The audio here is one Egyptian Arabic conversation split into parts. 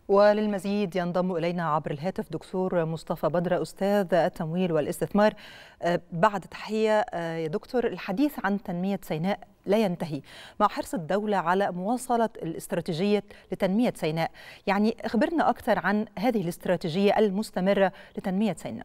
وللمزيد ينضم إلينا عبر الهاتف دكتور مصطفى بدر أستاذ التمويل والاستثمار بعد تحية يا دكتور الحديث عن تنمية سيناء لا ينتهي مع حرص الدولة على مواصلة الاستراتيجية لتنمية سيناء يعني أخبرنا أكثر عن هذه الاستراتيجية المستمرة لتنمية سيناء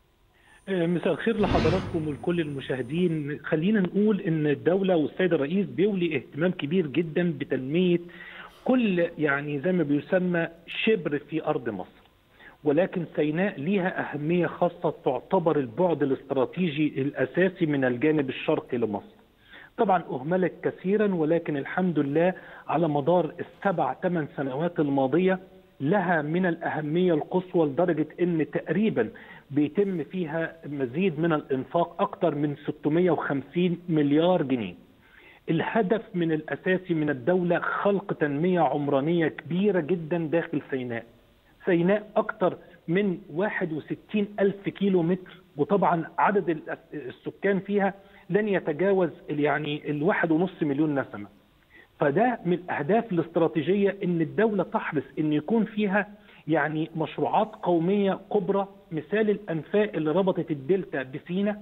مساء الخير لحضراتكم ولكل المشاهدين خلينا نقول ان الدوله والسيد الرئيس بيولي اهتمام كبير جدا بتنميه كل يعني زي ما بيسمى شبر في ارض مصر ولكن سيناء ليها اهميه خاصه تعتبر البعد الاستراتيجي الاساسي من الجانب الشرقي لمصر طبعا اهملت كثيرا ولكن الحمد لله على مدار السبع ثمان سنوات الماضيه لها من الاهميه القصوى لدرجه ان تقريبا بيتم فيها مزيد من الانفاق اكثر من 650 مليار جنيه. الهدف من الاساسي من الدوله خلق تنميه عمرانيه كبيره جدا داخل سيناء. سيناء اكثر من 61 الف كيلو متر وطبعا عدد السكان فيها لن يتجاوز يعني الواحد ونص مليون نسمه. فده من الاهداف الاستراتيجيه ان الدوله تحرص ان يكون فيها يعني مشروعات قوميه كبرى مثال الانفاق اللي ربطت الدلتا بسينا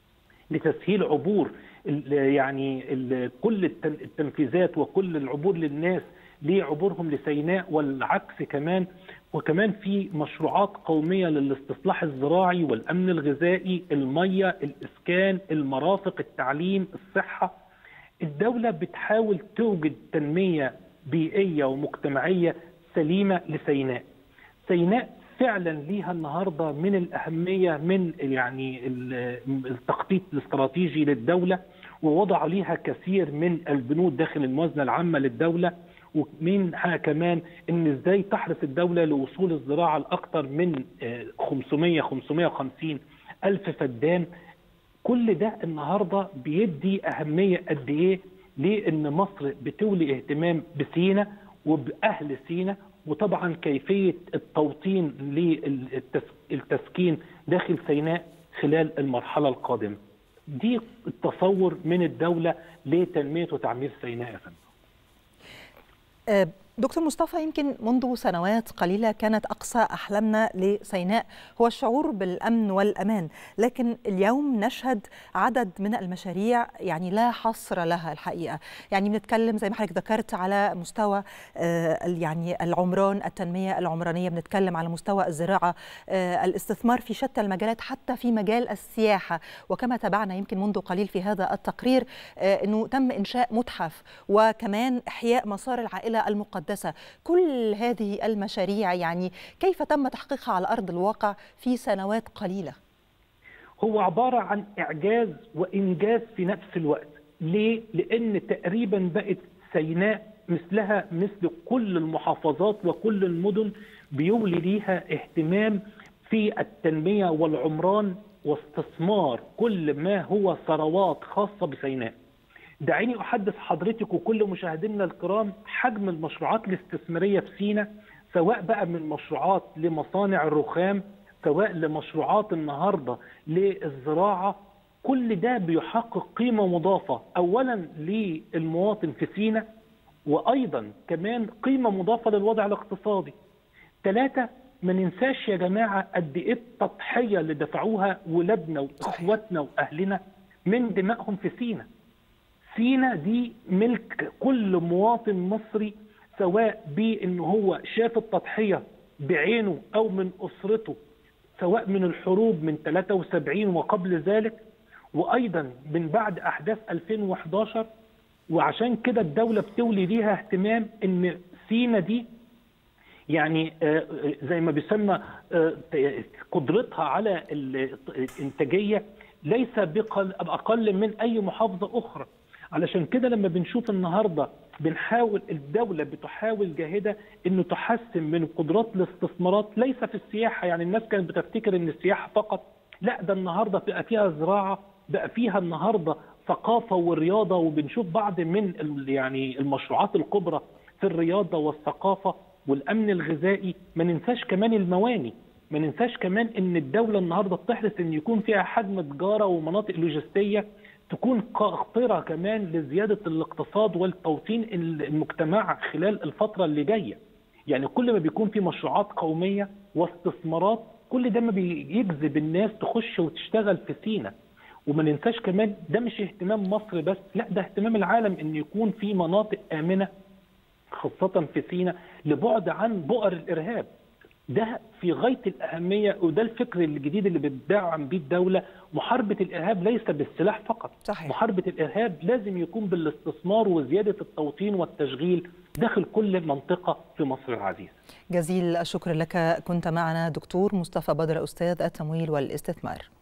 لتسهيل عبور يعني كل التنفيذات وكل العبور للناس لعبورهم لسيناء والعكس كمان وكمان في مشروعات قوميه للاستصلاح الزراعي والامن الغذائي الميه الاسكان المرافق التعليم الصحه الدوله بتحاول توجد تنميه بيئيه ومجتمعيه سليمه لسيناء سيناء فعلا ليها النهارده من الاهميه من يعني التخطيط الاستراتيجي للدوله ووضع ليها كثير من البنود داخل الموازنه العامه للدوله ومنها كمان ان ازاي تحرص الدوله لوصول الزراعه لاكثر من 500 550 الف فدان كل ده النهارده بيدي اهميه قد ايه لان مصر بتولي اهتمام بسينا وباهل سينا وطبعا كيفيه التوطين للتسكين داخل سيناء خلال المرحله القادمه. دي التصور من الدوله لتنميه وتعمير سيناء يا فندم. دكتور مصطفى يمكن منذ سنوات قليلة كانت أقصى أحلامنا لسيناء هو الشعور بالأمن والأمان لكن اليوم نشهد عدد من المشاريع يعني لا حصر لها الحقيقة يعني بنتكلم زي ما حضرتك ذكرت على مستوى يعني العمران التنمية العمرانية بنتكلم على مستوى الزراعة الاستثمار في شتى المجالات حتى في مجال السياحة وكما تابعنا يمكن منذ قليل في هذا التقرير أنه تم إنشاء متحف وكمان إحياء مسار العائلة المقدسة المقدسة كل هذه المشاريع يعني كيف تم تحقيقها على أرض الواقع في سنوات قليلة هو عبارة عن إعجاز وإنجاز في نفس الوقت ليه؟ لأن تقريبا بقت سيناء مثلها مثل كل المحافظات وكل المدن بيولي ليها اهتمام في التنمية والعمران واستثمار كل ما هو ثروات خاصة بسيناء دعيني احدث حضرتك وكل مشاهدينا الكرام حجم المشروعات الاستثماريه في سينا سواء بقى من مشروعات لمصانع الرخام سواء لمشروعات النهارده للزراعه كل ده بيحقق قيمه مضافه اولا للمواطن في سينا وايضا كمان قيمه مضافه للوضع الاقتصادي. ثلاثه ما ننساش يا جماعه قد ايه التضحيه اللي دفعوها ولادنا واخواتنا واهلنا من دمائهم في سينا. سينا دي ملك كل مواطن مصري سواء بان هو شاف التضحيه بعينه او من اسرته سواء من الحروب من 73 وقبل ذلك وايضا من بعد احداث 2011 وعشان كده الدوله بتولي ليها اهتمام ان سينا دي يعني زي ما بيسمى قدرتها على الانتاجيه ليس باقل من اي محافظه اخرى علشان كده لما بنشوف النهارده بنحاول الدوله بتحاول جاهده انه تحسن من قدرات الاستثمارات ليس في السياحه يعني الناس كانت بتفتكر ان السياحه فقط لا ده النهارده بقى فيها زراعه بقى فيها النهارده ثقافه ورياضه وبنشوف بعض من يعني المشروعات الكبرى في الرياضه والثقافه والامن الغذائي ما ننساش كمان المواني ما ننساش كمان ان الدوله النهارده بتحرص ان يكون فيها حجم تجاره ومناطق لوجستيه تكون قاطره كمان لزياده الاقتصاد والتوطين المجتمع خلال الفتره اللي جايه. يعني كل ما بيكون في مشروعات قوميه واستثمارات كل ده ما بيجذب الناس تخش وتشتغل في سينا وما ننساش كمان ده مش اهتمام مصر بس لا ده اهتمام العالم ان يكون في مناطق امنه خاصه في سينا لبعد عن بؤر الارهاب ده في غايه الاهميه وده الفكر الجديد اللي بتدعم بيه الدوله محاربه الارهاب ليس بالسلاح فقط صحيح. محاربه الارهاب لازم يكون بالاستثمار وزياده التوطين والتشغيل داخل كل منطقه في مصر العزيزه جزيل الشكر لك كنت معنا دكتور مصطفى بدر استاذ التمويل والاستثمار